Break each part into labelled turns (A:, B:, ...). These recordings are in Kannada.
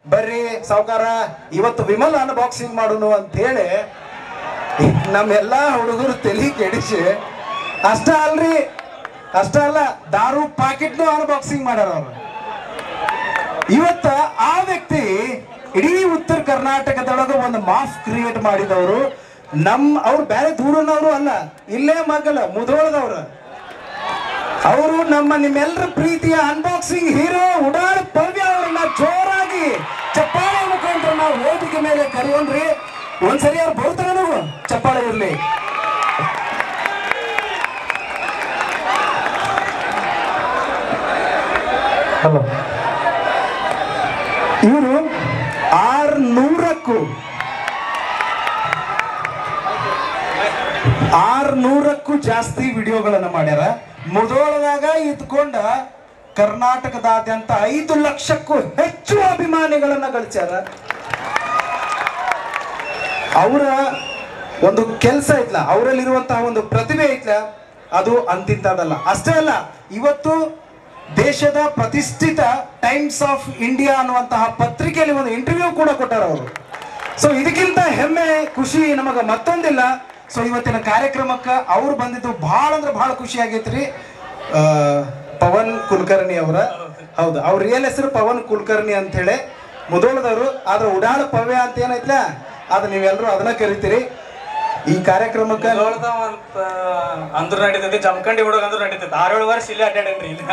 A: ಬರ್ರಿ ಸಾವುಕಾರ ಇವತ್ತು ವಿಮಲ್ ಅನ್ಬಾಕ್ಸಿಂಗ್ ಮಾಡೋಣ ಅಂತ ಹೇಳಿ ನಮ್ಮೆಲ್ಲಾ ಹುಡುಗರು ತಲೆ ಕೆಡಿಸಿ ಅಷ್ಟ ಅಲ್ರಿ ಅಷ್ಟ ಅಲ್ಲ ದಾರು ಪಾಕೆಟ್ನು ಅನ್ಬಾಕ್ಸಿಂಗ್ ಮಾಡ್ಯಾರ ಅವ್ರು ಇವತ್ತ ಆ ವ್ಯಕ್ತಿ ಇಡೀ ಉತ್ತರ ಕರ್ನಾಟಕದೊಳಗ ಒಂದು ಮಾಫ್ ಕ್ರಿಯೇಟ್ ಮಾಡಿದವರು ನಮ್ ಅವ್ರು ಬೇರೆ ದೂರನವರು ಅಲ್ಲ ಇಲ್ಲೇ ಮಗಲ ಮುಧೋಳದವ್ರು ಅವರು ನಮ್ಮ ನಿಮ್ಮೆಲ್ಲರ ಪ್ರೀತಿಯ ಅನ್ಬಾಕ್ಸಿಂಗ್ ಹೀರೋ ಉಡಾಳ್ ಪವ್ಯ ಅವ್ರನ್ನ ಜೋರಾಗಿ ಚಪ್ಪಾಳೆ ಮುಖಾಂತರ ನಾವು ವೇದಿಕೆ ಮೇಲೆ ಕರೆಯೋಣ್ರಿ ಒಂದ್ಸರಿ ಅವ್ರು ಬರ್ತಾರ ನಾವು ಚಪ್ಪಾಳೆ ಇರ್ಲಿ ಹಲೋ ಇವರು ಆರ್ನೂರಕ್ಕೂ ಆರ್ನೂರಕ್ಕೂ ಜಾಸ್ತಿ ವಿಡಿಯೋಗಳನ್ನ ಮಾಡ್ಯಾರ ಮುದೋಳದಾಗ ಇದ್ಕೊಂಡ ಕರ್ನಾಟಕದಾದ್ಯಂತ ಐದು ಲಕ್ಷಕ್ಕೂ ಹೆಚ್ಚು ಅಭಿಮಾನಿಗಳನ್ನ ಗಳಿಸ್ಯಾರ ಅವರ ಒಂದು ಕೆಲಸ ಐತ್ಲ ಅವರಲ್ಲಿರುವಂತಹ ಒಂದು ಪ್ರತಿಭೆ ಐತ್ಲ ಅದು ಅಂತಿಂತದಲ್ಲ ಅಷ್ಟೇ ಅಲ್ಲ ಇವತ್ತು ದೇಶದ ಪ್ರತಿಷ್ಠಿತ ಟೈಮ್ಸ್ ಆಫ್ ಇಂಡಿಯಾ ಅನ್ನುವಂತಹ ಪತ್ರಿಕೆಯಲ್ಲಿ ಒಂದು ಇಂಟರ್ವ್ಯೂ ಕೂಡ ಕೊಟ್ಟಾರ ಅವರು ಸೊ ಇದಕ್ಕಿಂತ ಹೆಮ್ಮೆ ಖುಷಿ ನಮಗ ಮತ್ತೊಂದಿಲ್ಲ ಸೊ ಇವತ್ತಿನ ಕಾರ್ಯಕ್ರಮಕ್ಕೆ ಅವ್ರು ಬಂದಿದ್ದು ಬಹಳ ಅಂದ್ರೆ ಬಹಳ ಖುಷಿ ಆಗೈತ್ರಿ ಆ, ಪವನ್ ಕುಲಕರ್ಣಿ ಅವರ ಹೌದು ಅವ್ರ ರಿಯಲ್ ಹೆಸರು ಪವನ್ ಕುಲಕರ್ಣಿ ಅಂತ ಹೇಳಿ ಮುದೋಳದವರು ಆದ್ರೆ ಉಡಾಳ ಪವ್ಯ ಅಂತ ಏನೈತ್ಲ ಅದು ನೀವೆಲ್ಲರೂ ಅದನ್ನ ಕರಿತೀರಿ ಈ ಕಾರ್ಯಕ್ರಮಕ್ಕೆ
B: ನೋಡ್ದ ಅಂತ ಅಂದ್ರ ನಡೀತೈತಿ ಜಮಖಂಡಿ ಹುಡುಗ ಅಂದ್ರ ನಡೀತೈತಿ ಆರೇಳು ವರ್ಷ ಇಲ್ಲೇ ಅಡ್ಡಾಡೇನ್ರಿ ಇಲ್ಲಿ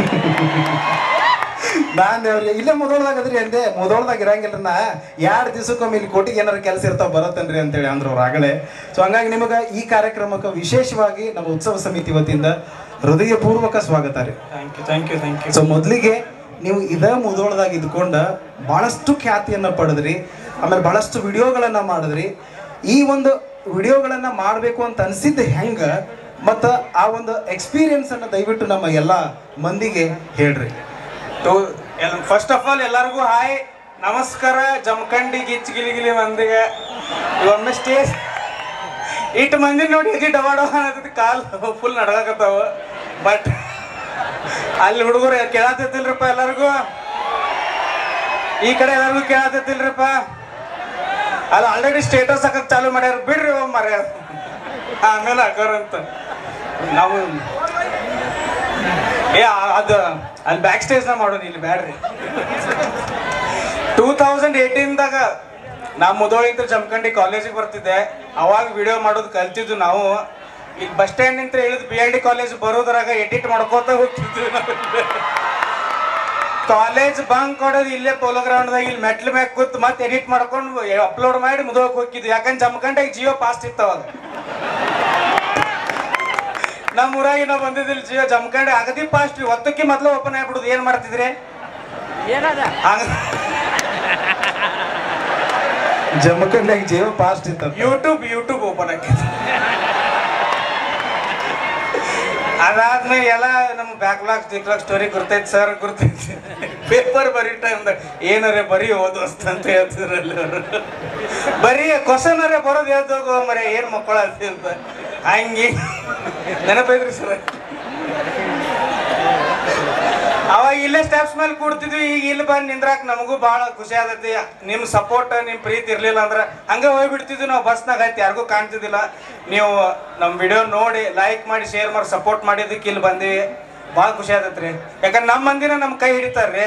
A: ನಾನು ಅವ್ರಿಗೆ ಇಲ್ಲೇ ಮುದೋಳದಾಗ ಅದ್ರಿ ಅಂದೆ ಮುದೋಳದಾಗ ಇರಂಗಿಲ್ಲ ನಾ ಎರಡು ದಿವಸಕ್ಕೊಮ್ಮೆ ಇಲ್ಲಿ ಕೋಟಿಗೆ ಏನಾರ ಕೆಲಸ ಇರ್ತಾವ ಬರತ್ತನ್ರಿ ಅಂತೇಳಿ ಅಂದ್ರು ಅವ್ರು ಆಗಲೇ ಸೊ ಹಂಗಾಗಿ ನಿಮಗೆ ಈ ಕಾರ್ಯಕ್ರಮಕ್ಕೆ ವಿಶೇಷವಾಗಿ ನಮ್ಮ ಉತ್ಸವ ಸಮಿತಿ ವತಿಯಿಂದ ಹೃದಯಪೂರ್ವಕ ಸ್ವಾಗತ ರೀ
B: thank you thank you thank you
A: so ಮೊದಲಿಗೆ ನೀವು ಇದ ಮುದೋಳದಾಗ ಇದ್ಕೊಂಡ ಬಹಳಷ್ಟು ಖ್ಯಾತಿಯನ್ನ ಪಡೆದ್ರಿ ಆಮೇಲೆ ಬಹಳಷ್ಟು ವಿಡಿಯೋಗಳನ್ನ ಮಾಡಿದ್ರಿ ಈ ಒಂದು ವಿಡಿಯೋಗಳನ್ನ ಮಾಡಬೇಕು ಅಂತ ಅನ್ಸಿದ್ದು ಹೆಂಗ ಮತ್ತ ಆ ಒಂದು ಎಕ್ಸ್ಪೀರಿಯನ್ಸ್ ಅನ್ನ ದಯವಿಟ್ಟು ನಮ್ಮ ಎಲ್ಲ ಮಂದಿಗೆ ಹೇಳ್ರಿ
B: ಫಸ್ಟ್ ಆಫ್ ಆಲ್ ಎಲ್ಲರಿಗೂ ಹಾಯ್ ನಮಸ್ಕಾರ ಜಮಖಂಡಿ ಗಿಚ್ ಗಿಲಿಗಿಲಿ ಮಂದಿಗೆ ಒಮ್ಮೆ ಸ್ಟೇಜ್ ಇಟ್ಟು ಮಂದಿ ನೋಡಿ ಎದಿ ಡವಾ ಡವಾ ಅನ್ನತೈತಿ ಕಾಲ್ ಫುಲ್ ನಡ್ಗಾಕತ್ತಾವ ಬಟ್ ಅಲ್ಲಿ ಹುಡುಗರು ಕೇಳಾತೈತಿಲ್ರಪ್ಪ ಎಲ್ಲರಿಗೂ ಈ ಕಡೆ ಎಲ್ಲರಿಗೂ ಕೇಳಾತೈತಿಲ್ರಪ್ಪ ಅಲ್ಲಿ ಆಲ್ರೆಡಿ ಸ್ಟೇಟಸ್ ಹಾಕಕ್ ಚಾಲು ಮಾಡ್ಯಾರ ಬಿಡ್ರಿ ಮರ್ಯ ಆಮೇಲೆ ಹಾಕೋರಂತ ನಾವು ಏ ಆ- ಅದು ಅಲ್ಲಿ ಬ್ಯಾಕ್ ಸ್ಟೇಜ್ನ ಮಾಡೋದು ಇಲ್ಲಿ ಬ್ಯಾಡ್ರಿ ಟೂ ತೌಸಂಡ್ ಏಯ್ಟೀನ್ದಾಗ ನಾ ಮುದೋಳಿಂದ ಜಮಖಂಡಿ ಕಾಲೇಜಿಗೆ ಬರ್ತಿದ್ದೆ ಅವಾಗ ವಿಡಿಯೋ ಮಾಡೋದು ಕಲ್ತಿದ್ವು ನಾವು ಇಲ್ಲಿ ಬಸ್ ಸ್ಟ್ಯಾಂಡ್ ನಿಂತ ಇಳಿದು ಬಿ ಎಲ್ ಡಿ ಕಾಲೇಜ್ ಬರೋದ್ರಾಗ ಎಡಿಟ್ ಮಾಡ್ಕೋತ ಹೋಗ್ತಿದ್ವಿ ನಾವು ಕಾಲೇಜ್ ಬಂಕ್ ಕೊಡೋದು ಇಲ್ಲೇ ಪೋಲೋ ಗ್ರೌಂಡ್ದಾಗ ಇಲ್ಲಿ ಮೆಟ್ಲ್ ಮ್ಯಾಗ ಕೂತ್ ಮತ್ತೆ ಎಡಿಟ್ ಮಾಡ್ಕೊಂಡು ಅಪ್ಲೋಡ್ ಮಾಡಿ ಮುದೋಕ್ ಹೋಗಿದ್ವಿ ಯಾಕಂದ್ರೆ ಜಮಖಂಡಿಗೆ ಜಿಯೋ ಪಾಸ್ಟ್ ಇತ್ತವಾಗ ನಮ್ಮ ಊರಾಗಿ ನಾವು ಬಂದಿದ್ದಿಲ್ಲ ಜಿಯೋ ಜಮಖಂಡಿ ಅಗದಿ ಪಾಸ್ಟ್ ಒತ್ತಕ್ಕೆ ಮೊದ್ಲು ಓಪನ್ ಆಗ್ಬಿಡುದು ಏನ್ ಮಾಡ್ತಿದ್ರಿ ಹಂಗ
A: ಜಮಖಂಡಿಯಾಗ ಜೀವ ಪಾಸ್ಟ್ ಇತ್ತ
B: ಯೂಟ್ಯೂಬ್ ಯೂಟ್ಯೂಬ್ ಓಪನ್ ಆಕೈತಿ ಅದಾದ್ಮೇಲೆ ಎಲ್ಲ ನಮ್ಮ ಬ್ಯಾಕ್ಲಾಗ್ ಸ್ಟಿಕ್ಲಾಗ್ ಸ್ಟೋರಿ ಗುರ್ತೈತಿ ಸರ್ ಗುರ್ತೈತಿ ಪೇಪರ್ ಬರೀ ಟೈಮ್ದಾಗ ಏನರೇ ಬರೀ ಓದೋಸ್ತ ಅಂತ ಹೇಳ್ತಿದ್ರಲ್ಲಿ ಅವರು ಬರೀ ಕ್ವಶನ್ ಅರೇ ಬರೋದು ಹೇಳ್ದೋಗೋ ಮರೆ ಏನು ಮಕ್ಕಳಾಗ್ತಿ ಅಂತ ಹಂಗೆ ನೆನಪೈತ್ರಿ ಸರ್ ಅವಾಗ ಇಲ್ಲೇ ಸ್ಟೆಪ್ಸ್ ಮೇಲೆ ಕೂಡ್ತಿದ್ವಿ ಈಗ ಇಲ್ಲಿ ಬಂದು ನಿಂದ್ರಾಕ್ ನಮಗೂ ಭಾಳ ಖುಷಿ ಆಗತೈತಿ ನಿಮ್ಮ ಸಪೋರ್ಟ್ ನಿಮ್ಮ ಪ್ರೀತಿ ಇರ್ಲಿಲ್ಲ ಅಂದ್ರೆ ಹಂಗೆ ಹೋಗ್ಬಿಡ್ತಿದ್ವಿ ನಾವು ಬಸ್ನಾಗ ಆಯ್ತು ಯಾರಿಗೂ ಕಾಣ್ತಿದ್ದಿಲ್ಲ ನೀವು ನಮ್ಮ ವಿಡಿಯೋ ನೋಡಿ ಲೈಕ್ ಮಾಡಿ ಶೇರ್ ಮಾಡಿ ಸಪೋರ್ಟ್ ಮಾಡಿದ್ದಕ್ಕೆ ಇಲ್ಲಿ ಬಂದಿವಿ ಭಾಳ ಖುಷಿ ಆಗತೈತ್ರಿ ಯಾಕಂದ್ರೆ ನಮ್ಮ ಮಂದಿನ ನಮ್ಮ ಕೈ ಹಿಡಿತಾರ್ರಿ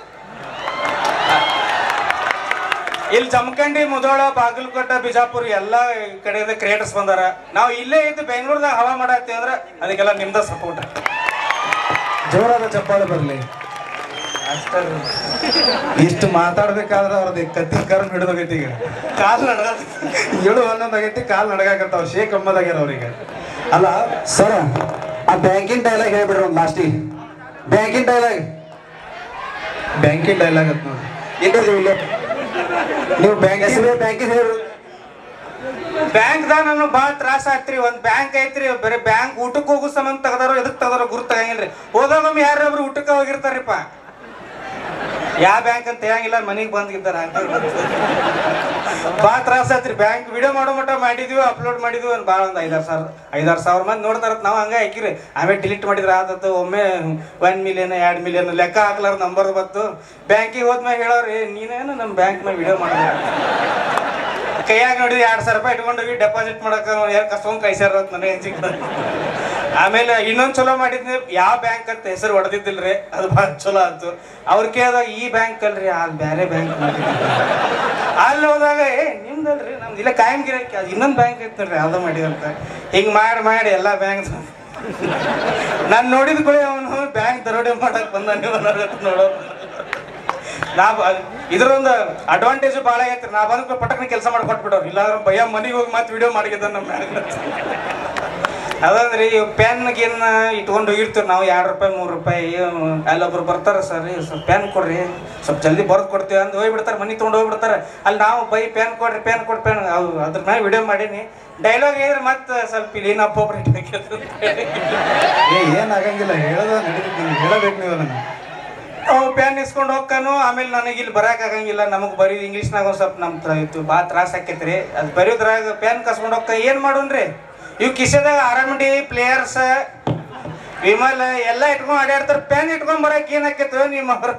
B: ಇಲ್ಲಿ ಜಮಖಂಡಿ ಮುದೋಳ ಬಾಗಲಕೋಟೆ ಬಿಜಾಪುರ ಎಲ್ಲ ಕಡೆಯಿಂದ ಕ್ರಿಯೇಟರ್ಸ್ ಬಂದಾರ ನಾವು ಇಲ್ಲೇ ಇದ್ದು ಬೆಂಗಳೂರದಾಗ ಹವಾ ಮಾಡತ್ತೀವಿ ಅಂದ್ರೆ ಅದಕ್ಕೆಲ್ಲ ನಿಮ್ದ ಸಪೋರ್ಟ್
A: ಜೋರಾದ ಚಪ್ಪಾಳೆ ಬರಲಿ
B: ಅಷ್ಟೇ
A: ಇಷ್ಟು ಮಾತಾಡ್ಬೇಕಾದ್ರೆ ಅವ್ರದ್ದು ಕತ್ತಿ ಕರ್ಮ್ ಹಿಡಿದೋಗೈತಿ ಈಗ
B: ಕಾಲು ನಡ್ದ
A: ಏಳು ಹನ್ನೊಂದು ಆಗೈತಿ ಕಾಲ್ ನಡಗಾಕತ್ತಾವ ಶೇಕ್ ಅಮ್ಮದಾಗ್ಯಾರ ಅವ್ರಿಗೆ ಅಲ್ಲ
C: ಸರ್ ಆ ಬ್ಯಾಂಕಿನ ಡೈಲಾಗ್ ಹೇಳ್ಬಿಡ್ರಿ ಒಂದು ಲಾಸ್ಟಿಗೆ ಬ್ಯಾಂಕಿನ ಡೈಲಾಗ್
A: ಬ್ಯಾಂಕಿನ ಡೈಲಾಗ್ ಅಂತ ನೋಡಿ
C: ಇಲ್ಲರಿ ಇಲ್ಲ
A: ನೀವು ಬ್ಯಾಂಕ್
C: ಹೆಸರು ಬ್ಯಾಂಕಿನ ಹೇಳ್ರಿ
B: ಬ್ಯಾಂಕ್ ದಾಗ ನಾನು ಭಾಳ ತ್ರಾಸ ಆತ್ರಿ ಒಂದ್ ಬ್ಯಾಂಕ್ ಐತ್ರಿ ಬರೀ ಬ್ಯಾಂಕ್ ಊಟಕ್ಕೆ ಹೋಗೋ ಸಂಬಂಧ ತೆಗದಾರೋ ಎದಕ್ ತೆಗದಾರೋ ಗುರ್ತು ತಗಂಗಿಲ್ರಿ ಹೋದಾಗೊಮ್ಮೆ ಯಾರೊಬ್ರು ಊಟಕ್ಕೆ ಹೋಗಿರ್ತಾರಿಪ್ಪ ಯಾವ ಬ್ಯಾಂಕ್ ಅಂತ ಹೇಳಂಗಿಲ್ಲ ಮನೆಗೆ ಬಂದಿದ್ದಾರೆ ಭಾಳ ತ್ರಾಸ ಆತ್ರಿ ಬ್ಯಾಂಕ್ ವಿಡಿಯೋ ಮಾಡೋ ಮಟ್ಟ ಮಾಡಿದ್ವಿ ಅಪ್ಲೋಡ್ ಮಾಡಿದ್ವಿ ಒಂದು ಭಾಳ ಒಂದು ಐದಾರು ಸಾವಿರ ಐದಾರು ಸಾವಿರ ಮಂದಿ ನೋಡ್ತಾರ ನಾವು ಹಂಗೆ ಹಾಕಿರಿ ಆಮೇಲೆ ಡಿಲೀಟ್ ಮಾಡಿದ್ರೆ ಆದತ್ತು ಒಮ್ಮೆ ಒನ್ ಮಿಲಿಯನ್ ಎರಡು ಮಿಲಿಯನ್ ಲೆಕ್ಕ ಹಾಕ್ಲಾರ ನಂಬರ್ ಬಂತು ಬ್ಯಾಂಕಿಗೆ ಹೋದ್ಮ್ಯಾಗ ಹೇಳೋರಿ ನೀನೇನು ನಮ್ಮ ಬ್ಯಾಂಕ್ ಮ್ಯಾಗ ವಿಡಿಯೋ ಮಾಡಿದ್ರೆ ಕೈಯಾಗ ನೋಡಿದ್ವಿ ಎರಡು ಸಾವಿರ ರೂಪಾಯಿ ಇಟ್ಕೊಂಡೋಗಿ ಡೆಪಾಸಿಟ್ ಮಾಡಕ್ಕೆ ಯಾರು ಕಸ್ಕೊಂಡ್ ಕೈಸಾರ ಅಂತ ನನಗೆ ಅನ್ಸಿಕ್ ಆಮೇಲೆ ಇನ್ನೊಂದು ಚಲೋ ಮಾಡಿದ್ನಿ ಯಾವ ಬ್ಯಾಂಕ್ ಅಂತ ಹೆಸರು ಹೊಡೆದಿದ್ದಿಲ್ರಿ ಅದು ಭಾಳ ಚಲೋ ಆಯ್ತು ಅವ್ರು ಕೇಳಿದಾಗ ಈ ಬ್ಯಾಂಕ್ ಅಲ್ರಿ ಅದು ಬೇರೆ ಬ್ಯಾಂಕ್ ಅಲ್ಲಿ ಹೋದಾಗ ಏ ನಿಮ್ದಲ್ರಿ ನಮ್ದು ಇಲ್ಲ ಕಾಯಂ ಗಿರಾಕಿ ಅದು ಇನ್ನೊಂದು ಬ್ಯಾಂಕ್ ಐತೆ ನೋಡ್ರಿ ಅದು ಮಾಡಿದಂತ ಹಿಂಗೆ ಮಾಡಿ ಮಾಡಿ ಎಲ್ಲ ಬ್ಯಾಂಕ್ ನಾನು ನೋಡಿದ ಕೂಡ ಅವನು ಬ್ಯಾಂಕ್ ದರೋಡೆ ಮಾಡಕ್ ಬಂದ ನೀವು ನೋಡೋ ನಾ ಬ- ಇದ್ರೊಂದು ಅಡ್ವಾಂಟೇಜ್ ಭಾಳ ಐತ್ರಿ ನಾ ಬಂದ ಪಟಕ್ನ ಕೆಲಸ ಮಾಡಿ ಕೊಟ್ಬಿಡೋರು ಇಲ್ಲಾಂದ್ರೆ ಭಯ ಮನೆಗೆ ಹೋಗಿ ಮತ್ತೆ ವಿಡಿಯೋ ಮಾಡಿದ ನಮ್ಮ ಬ್ಯಾಂಕ್ ಅದಂದ್ರಿ ಪೆನ್ ಗಿನ್ ಇಟ್ಕೊಂಡು ಹೋಗಿರ್ತೀವಿ ನಾವು ಎರಡು ರೂಪಾಯಿ ಮೂರು ರೂಪಾಯಿ ಅಲ್ಲೊಬ್ರು ಬರ್ತಾರೆ ಸರ್ ಸ್ವಲ್ಪ ಪೆನ್ ಕೊಡ್ರಿ ಸ್ವಲ್ಪ ಜಲ್ದಿ ಬರ್ದು ಕೊಡ್ತೀವಿ ಅಂತ ಹೋಗ್ಬಿಡ್ತಾರೆ ಮನೆ ತೊಗೊಂಡು ಹೋಗ್ಬಿಡ್ತಾರೆ ಅಲ್ಲಿ ನಾವು ಬೈ ಪೆನ್ ಕೊಡ್ರಿ ಪೆನ್ ಕೊಡ್ರಿ ಪೆನ್ ಅವು ಅದ್ರ ಮ್ಯಾಗ ವಿಡಿಯೋ ಮಾಡೀನಿ ಡೈಲಾಗ್ ಹೇಳಿದ್ರೆ ಮತ್ತೆ ಸ್ವಲ್ಪ ಇಲ್ಲಿ ಇನ್ನೊಬ್ಬೊಬ್ರು
A: ಏ ಏನಾಗಂಗಿಲ್ಲ ಹೇಳೋದ ನಡೀತೈತಿ ನೀವು ಹೇಳಬೇಕು ನೀವು ಅದನ್ನ
B: ಅವ್ ಪ್ಯಾನ್ ಇಸ್ಕೊಂಡು ಹೋಗ್ಕಾನು ಆಮೇಲೆ ನನಗೆ ಇಲ್ಲಿ ಬರಕ್ ಆಗಂಗಿಲ್ಲ ನಮಗೆ ಬರೀ ಇಂಗ್ಲೀಷ್ನಾಗ ಒಂದು ಸ್ವಲ್ಪ ನಮ್ಮ ತ್ರ ಇತ್ತು ಭಾಳ ತ್ರಾಸ ಆಕೈತ್ರಿ ಅದು ಬರೆಯೋದ್ರಾಗ ಪ್ಯಾನ್ ಕಸ್ಕೊಂಡು ಹೋಗ್ಕ ಏನು ಮಾಡೋಣ್ರಿ ಇವ್ ಕಿಸೆದಾಗ ಆರಾಮಡಿ ಪ್ಲೇಯರ್ಸ್ ವಿಮಲ್ ಎಲ್ಲ ಇಟ್ಕೊಂಡ್ ಅಡ್ಯಾಡ್ತಾರ ಪ್ಯಾನ್ ಇಟ್ಕೊಂಡ್ ಬರಕ್ ಏನ್ ಆಕೈತೋ ನಿಮ್ಮ ಅವ್ರ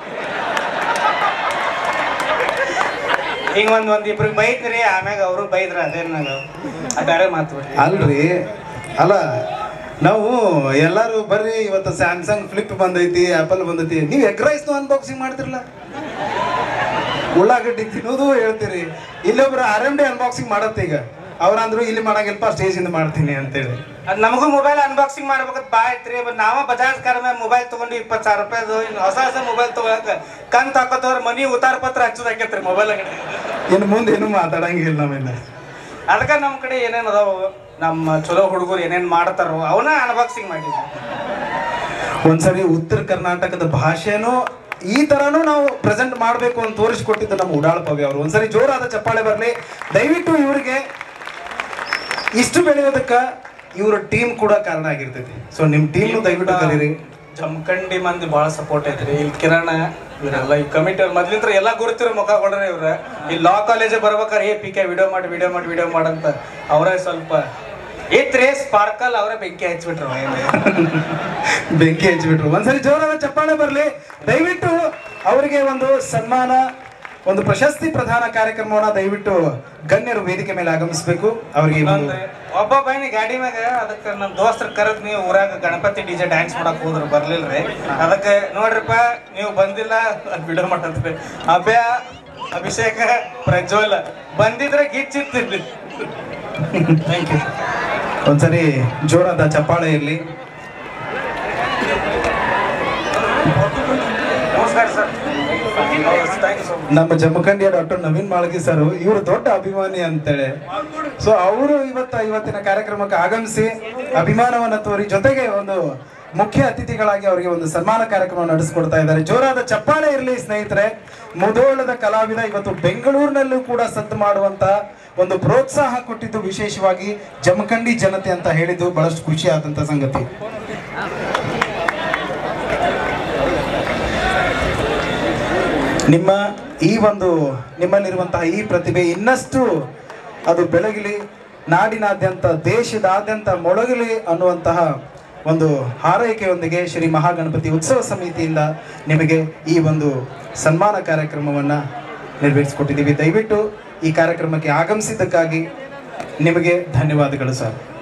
B: ಹಿಂಗ ಒಂದ್ ಒಂದ್ ಇಬ್ರಿಗೆ ಬೈತ್ರಿ ಆಮ್ಯಾಗ ಅವರು ಬೈದ್ರ ಅದೇನ ಅದು ಬೇರೆ ಮಾತು ಬಿಡ್ರಿ
A: ಅಲ್ರಿ ಅಲ್ಲ ನಾವು ಎಲ್ಲರೂ ಬರ್ರಿ ಇವತ್ತು ಸ್ಯಾಮ್ಸಂಗ್ ಫ್ಲಿಪ್ ಬಂದೈತಿ ಆಪಲ್ ಬಂದೈತಿ ನೀವು ಎಗ್ ರೈಸ್ನು ಅನ್ಬಾಕ್ಸಿಂಗ್ ಮಾಡ್ತಿರಲ್ಲ ಉಳ್ಳಾಗಡ್ಡಿ ತಿನ್ನೋದು ಹೇಳ್ತೀರಿ ಇಲ್ಲೊಬ್ರು ಆರ್ ಎಮ್ ಡಿ ಅನ್ಬಾಕ್ಸಿಂಗ್ ಮಾಡತ್ತೆ ಈಗ ಅವ್ರಂದ್ರು ಇಲ್ಲಿ ಮಾಡಂಗಿಲ್ಪ ಸ್ಟೇಜಿಂದ ಮಾಡ್ತೀನಿ ಅಂತೇಳಿ
B: ಅದ್ ನಮಗೂ ಮೊಬೈಲ್ ಅನ್ಬಾಕ್ಸಿಂಗ್ ಮಾಡ್ಬೇಕಂತ ಬಾ ಐತ್ರಿ ಬಟ್ ನಾವ ಬಜಾಜ್ ಕಾರ್ಮ ಮೊಬೈಲ್ ತಗೊಂಡು ಇಪ್ಪತ್ತು ಸಾವಿರ ರೂಪಾಯಿದು ಇನ್ನು ಹೊಸ ಹೊಸ ಮೊಬೈಲ್ ತಗೊಳಕ ಕಂತ್ ಹಾಕೋತವ್ರ ಮನಿ ಉತ್ತಾರ ಪತ್ರ ಹಚ್ಚೋದ್ ಹಾಕೈತ್ರಿ ಮೊಬೈಲ್ ಅಂಗಡಿ
A: ಇನ್ನು ಮುಂದೆ ಏನು ಮಾತಾಡಂಗಿಲ್ಲ ನಾವಿನ್ನ
B: ಅದಕ್ಕೆ ನಮ್ಮ ಕಡೆ ಏನೇನ್ ಅದಾವು ನಮ್ಮ ಚಲೋ ಹುಡುಗರು ಏನೇನ್ ಮಾಡ್ತಾರೋ ಅವನ್ನ ಅನ್ಬಾಕ್ಸಿಂಗ್ ಮಾಡಿದ್ವಿ
A: ಒಂದ್ಸರಿ ಉತ್ತರ ಕರ್ನಾಟಕದ ಭಾಷೆನೂ ಈ ತರನು ನಾವು ಪ್ರೆಸೆಂಟ್ ಮಾಡಬೇಕು ಅಂತ ತೋರಿಸ್ಕೊಟ್ಟಿದ್ದು ನಮ್ಮ ಉಡಾಳ ಪವಿ ಅವರು ಒಂದ್ಸರಿ ಜೋರಾದ ಚಪ್ಪಾಳೆ ಬರಲಿ ದಯವಿಟ್ಟು ಇವರಿಗೆ ಇಷ್ಟು ಬೆಳೆಯೋದಕ್ಕ ಇವ್ರ ಟೀಮ್ ಕೂಡ ಕಾರಣ ಆಗಿರ್ತೈತಿ ಸೊ ನಿಮ್ ಟೀಮ್ ದಯವಿಟ್ಟು ಕರೀರಿ
B: ಜಮಖಂಡಿ ಮಂದಿ ಭಾಳ ಸಪೋರ್ಟ್ ಐತ್ರಿ ಇಲ್ಲಿ ಕಿರಣ ಇವರೆಲ್ಲ ಈ ಕಮಿಟಿ ಮೊದ್ಲಿಂತ್ರ ಎಲ್ಲ ಗುರುತಿರೋ ಮುಖ ಕೊಡ್ರಿ ಇವ್ರ ಈ ಲಾ ಕಾಲೇಜ್ ಬರ್ಬೇಕಾರೆ ಏ ಪಿ ಕೆ ವಿಡಿಯೋ ಮಾಡಿ ವಿಡಿಯೋ ಮಾಡಿ ವಿಡಿಯೋ ಮಾಡಂತ ಅವರೇ ಸ್ವಲ್ಪ ಇತ್ರಿ ಸ್ಪಾರ್ಕಲ್ ಅವರೇ ಬೆಂಕಿ ಹಚ್ಬಿಟ್ರು
A: ಬೆಂಕಿ ಹಚ್ಚಿಬಿಟ್ರು ಒಂದ್ಸರಿ ಜೋರಾದ ಚಪ್ಪಾಳೆ ಬರಲಿ ದಯವಿಟ್ಟು ಅವರಿಗೆ ಒಂದು ಸನ್ಮಾನ ಒಂದು ಪ್ರಶಸ್ತಿ ಪ್ರದಾನ ಕಾರ್ಯಕ್ರಮವನ್ನ ದಯವಿಟ್ಟು ಗಣ್ಯರು ವೇದಿಕೆ ಮೇಲೆ ಆಗಮಿಸಬೇಕು ಅವರಿಗೆ ಈ ಒಂದು-
B: ಇನ್ನೊಂದು ಒಬ್ಬ ಬೈನಿ ಗಾಡಿ ಮ್ಯಾಗ ಅದಕ್ಕೆ ನಮ್ಮ ದೋಸ್ತರ ಕರೆದ್ ನೀವು ಊರಾಗ ಗಣಪತಿ ಡಿಜೆ ಡ್ಯಾನ್ಸ್ ಮಾಡಕ್ ಹೋದ್ರು ಬರ್ಲಿಲ್ರಿ ಅದಕ್ಕೆ ನೋಡ್ರಿಪ್ಪ ನೀವು ಬಂದಿಲ್ಲ ವಿಡಿಯೋ ಮಾಡತ್ರಿ ಅಭಯ ಅಭಿಷೇಕ ಪ್ರಜ್ವಲ್ ಬಂದಿದ್ರೆ ಗಿಚ್ಚಿರ್ತಿರ್ಲಿ ಥ್ಯಾಂಕ್ ಯು
A: ಒಂದ್ಸರಿ ಜೋರಾದ ಚಪ್ಪಾಳೆ ಇರಲಿ
B: ನಮಸ್ಕಾರ sir thank you so much
A: ನಮ್ಮ ಜಮಖಂಡಿಯ ಡಾಕ್ಟರ್ ನವೀನ್ ಮಾಳ್ಗಿ ಸರ್ ಇವರು ದೊಡ್ಡ ಅಭಿಮಾನಿ ಅಂತೇಳಿ ಸೊ ಅವರು ಇವತ್ತ ಇವತ್ತಿನ ಕಾರ್ಯಕ್ರಮಕ್ಕೆ ಆಗಮಿಸಿ ಅಭಿಮಾನವನ್ನ ತೋರಿ ಜೊತೆಗೆ ಒಂದು ಮುಖ್ಯ ಅತಿಥಿಗಳಾಗಿ ಅವರಿಗೆ ಒಂದು ಸನ್ಮಾನ ಕಾರ್ಯಕ್ರಮ ನಡೆಸಿಕೊಡ್ತಾ ಇದ್ದಾರೆ ಜೋರಾದ ಚಪ್ಪಾಳೆ ಇರಲಿ ಸ್ನೇಹಿತರೆ ಮುದೋಳದ ಕಲಾವಿದ ಇವತ್ತು ಬೆಂಗಳೂರಿನಲ್ಲೂ ಕೂಡ ಸದ್ದು ಮಾಡುವಂತ ಒಂದು ಪ್ರೋತ್ಸಾಹ ಕೊಟ್ಟಿದ್ದು ವಿಶೇಷವಾಗಿ ಜಮಖಂಡಿ ಜನತೆ ಅಂತ ಹೇಳಿದ್ದು ಬಹಳಷ್ಟು ಖುಷಿ ಆದಂತ ಸಂಗತಿ ನಿಮ್ಮ ಈ ಒಂದು ನಿಮ್ಮಲ್ಲಿರುವಂತಹ ಈ ಪ್ರತಿಭೆ ಇನ್ನಷ್ಟು ಅದು ಬೆಳಗಲಿ ನಾಡಿನಾದ್ಯಂತ ದೇಶದಾದ್ಯಂತ ಮೊಳಗಲಿ ಅನ್ನುವಂತಹ ಒಂದು ಹಾರೈಕೆಯೊಂದಿಗೆ ಶ್ರೀ ಮಹಾಗಣಪತಿ ಉತ್ಸವ ಸಮಿತಿಯಿಂದ ನಿಮಗೆ ಈ ಒಂದು ಸನ್ಮಾನ ಕಾರ್ಯಕ್ರಮವನ್ನು ನೆರವೇರಿಸಿಕೊಟ್ಟಿದ್ದೀವಿ ದಯವಿಟ್ಟು ಈ ಕಾರ್ಯಕ್ರಮಕ್ಕೆ ಆಗಮಿಸಿದ್ದಕ್ಕಾಗಿ ನಿಮಗೆ ಧನ್ಯವಾದಗಳು ಸರ್